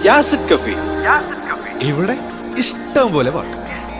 യാസിഡ് കഫി ഇവിടെ ഇഷ്ടം പോലെ പാട്ട്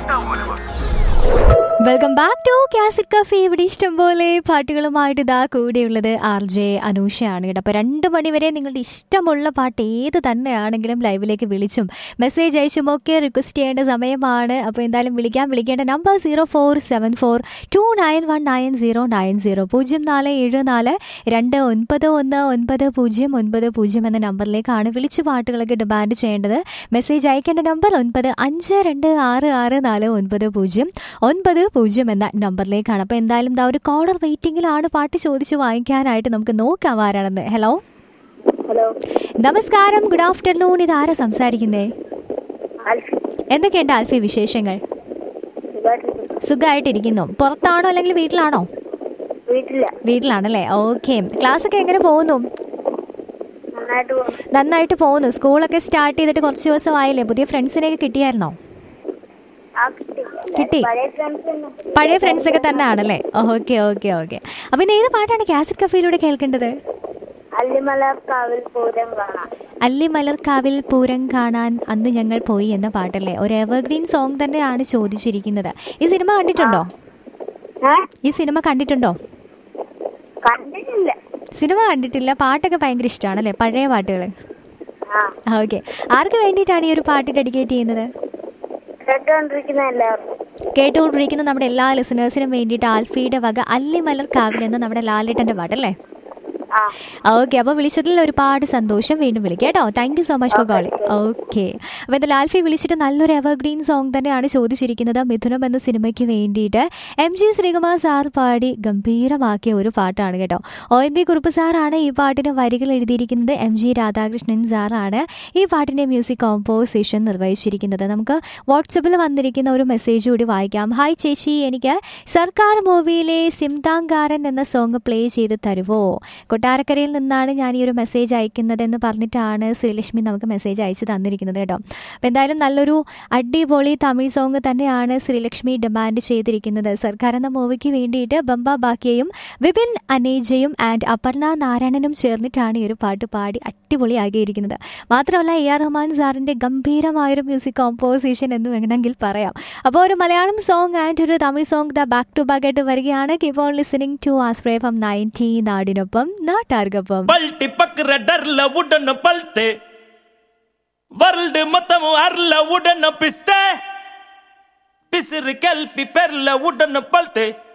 welcome back to cassette cafe ഇവിടെ ഇഷ്ടംപോലെ പാട്ടുകളുമായിട്ട് ഇതാ കൂടെയുള്ളത് ആർ ജെ അനൂഷയാണ് കേട്ടോ അപ്പോൾ രണ്ട് മണിവരെ നിങ്ങളുടെ ഇഷ്ടമുള്ള പാട്ട് ഏത് തന്നെയാണെങ്കിലും ലൈവിലേക്ക് വിളിച്ചും മെസ്സേജ് അയച്ചും ഒക്കെ റിക്വസ്റ്റ് ചെയ്യേണ്ട സമയമാണ് അപ്പോൾ എന്തായാലും വിളിക്കാൻ വിളിക്കേണ്ട number zero four seven four two nine one nine zero nine zero പൂജ്യം നാല് ഏഴ് നാല് രണ്ട് ഒൻപത് ഒന്ന് ഒൻപത് പൂജ്യം ഒൻപത് പൂജ്യം എന്ന നമ്പറിലേക്കാണ് വിളിച്ച് പാട്ടുകളൊക്കെ ഡിമാൻഡ് ചെയ്യേണ്ടത് മെസ്സേജ് അയക്കേണ്ട നമ്പർ ഒൻപത് അഞ്ച് രണ്ട് ആറ് ആറ് നാല് ഒൻപത് പൂജ്യം ഒൻപത് പൂജ്യം എന്ന നമ്പറിലേക്കാണ് അപ്പോൾ എന്തായാലും ദാ ഒരു കോളർ വെയിറ്റിംഗിലാണ് പാട്ട് ചോദിച്ച് വാങ്ങിക്കാനായിട്ട് നമുക്ക് നോക്കാം ആരാണെന്ന് ഹലോ ഹലോ നമസ്കാരം ഗുഡ് ആഫ്റ്റർനൂൺ ഇത് ആരാ സംസാരിക്കുന്നേ ആൽഫി എന്തൊക്കെയുണ്ട് ആൽഫി വിശേഷങ്ങൾ സുഖമായിട്ടിരിക്കുന്നു സുഖമായിട്ടിരിക്കുന്നു പുറത്താണോ അല്ലെങ്കിൽ വീട്ടിലാണോ വീട്ടില്ല വീട്ടിലാണല്ലേ ഓക്കെ ക്ലാസ് ഒക്കെ എങ്ങനെ പോകുന്നു നന്നായിട്ട് പോകുന്നു നന്നായിട്ട് പോകുന്നു സ്കൂളൊക്കെ സ്റ്റാർട്ട് ചെയ്തിട്ട് കുറച്ച് ദിവസമായില്ലേ പുതിയ ഫ്രണ്ട്സിനെയൊക്കെ കിട്ടിയായിരുന്നോ ആ കിട്ടി കിട്ടി. പഴയ ഫ്രണ്ട്സ് തന്നെ പഴയ ഫ്രണ്ട്സ് ഒക്കെ തന്നെ ആണല്ലേ ഓക്കെ ഓക്കെ ഓക്കെ അപ്പൊ ഇന്ന് ഏത് പാട്ടാണ് കാസറ്റ് കഫയിലൂടെ കേൾക്കേണ്ടത് അല്ലിമലർ കാവിൽ പൂരം കാണാം അല്ലിമലർക്കാവിൽ പൂരം കാണാൻ അന്ന് ഞങ്ങൾ പോയി എന്ന പാട്ടല്ലേ ഒരു എവർഗ്രീൻ സോങ് തന്നെയാണ് ചോദിച്ചിരിക്കുന്നത് ഈ സിനിമ കണ്ടിട്ടുണ്ടോ ഏ ഈ സിനിമ കണ്ടിട്ടുണ്ടോ കണ്ടിട്ടില്ല സിനിമ കണ്ടിട്ടില്ല പാട്ടൊക്കെ ഭയങ്കര ഇഷ്ടമാണല്ലേ പഴയ പാട്ടുകൾ ആ ഓക്കെ ആർക്ക് വേണ്ടിയിട്ടാണ് ഈ ഒരു പാട്ട് ഡെഡിക്കേറ്റ് ചെയ്യുന്നത് കേട്ടുകൊണ്ടിരിക്കുന്ന എല്ലാവർക്കും കേട്ടുകൊണ്ടിരിക്കുന്ന നമ്മുടെ എല്ലാ ലിസണേഴ്സിനും വേണ്ടിയിട്ട് ആൽഫിയുടെ വക അല്ലിമലർ കാവിൽ എന്ന നമ്മുടെ ലാലേട്ടൻ്റെ പാട്ടല്ലേ ആ ഓക്കെ അപ്പോൾ വിളിച്ചതിൽ ഒരുപാട് സന്തോഷം വീണ്ടും വിളിക്കാം കേട്ടോ thank you so much for calling okay അപ്പോൾ എന്തായാലും ആൽഫി വിളിച്ചിട്ട് നല്ലൊരു എവർഗ്രീൻ സോങ് തന്നെയാണ് ചോദിച്ചിരിക്കുന്നത് മിഥുനം എന്ന സിനിമയ്ക്ക് വേണ്ടിയിട്ട് എം ജി ശ്രീകുമാർ സാർ പാടി ഗംഭീരമാക്കിയ ഒരു പാട്ടാണ് കേട്ടോ ഒ എം ബി കുറുപ്പ് സാറാണ് ഈ പാട്ടിന് വരികൾ എഴുതിയിരിക്കുന്നത് എം ജി രാധാകൃഷ്ണൻ സാറാണ് ഈ പാട്ടിൻ്റെ മ്യൂസിക് കോമ്പോസിഷൻ നിർവഹിച്ചിരിക്കുന്നത് നമുക്ക് വാട്സപ്പിൽ വന്നിരിക്കുന്ന ഒരു മെസ്സേജ് കൂടി വായിക്കാം ഹായ് ചേച്ചി എനിക്ക് സർക്കാർ മൂവിയിലെ സിംതാങ്കാരൻ എന്ന സോങ് പ്ലേ ചെയ്ത് തരുമോ കൊട്ടാരക്കരയിൽ നിന്നാണ് ഞാൻ ഈ ഒരു മെസ്സേജ് അയക്കുന്നതെന്ന് പറഞ്ഞിട്ടാണ് ശ്രീലക്ഷ്മി നമുക്ക് മെസ്സേജ് അയച്ചു തന്നിരിക്കുന്നത് കേട്ടോ അപ്പോൾ എന്തായാലും നല്ലൊരു അടിപൊളി തമിഴ് സോങ് തന്നെയാണ് ശ്രീലക്ഷ്മി ഡിമാൻഡ് ചെയ്തിരിക്കുന്നത് സർക്കാർ എന്ന മൂവിക്ക് വേണ്ടിയിട്ട് ബംബ ബാക്കിയയും വിപിൻ അനേജയും ആൻഡ് അപർണ നാരായണനും ചേർന്നിട്ടാണ് ഈ ഒരു പാട്ട് പാടി അടിപൊളിയാക്കിയിരിക്കുന്നത് മാത്രമല്ല എ ആർ റഹ്മാൻ സാറിൻ്റെ ഗംഭീരമായൊരു മ്യൂസിക് കോമ്പോസിഷൻ എന്ന് വേണമെങ്കിൽ പറയാം അപ്പോൾ ഒരു മലയാളം സോങ് ആൻഡ് ഒരു Tamil song the back to back ആയിട്ട് വരികയാണ് കീപ് ഓൺ ലിസണിങ് ടു ആസ്പ്രേ ഫ്രം നയൻറ്റി നാടിനൊപ്പം നാട്ടാർക്കൊപ്പം పల్టి పక్కర డర్ల ఉడన పల్తే వరల్డ్ మొత్తం అర్ల ఉడన పిస్తే పిసిరి కెల్పి పెర్ల ఉడన పల్తే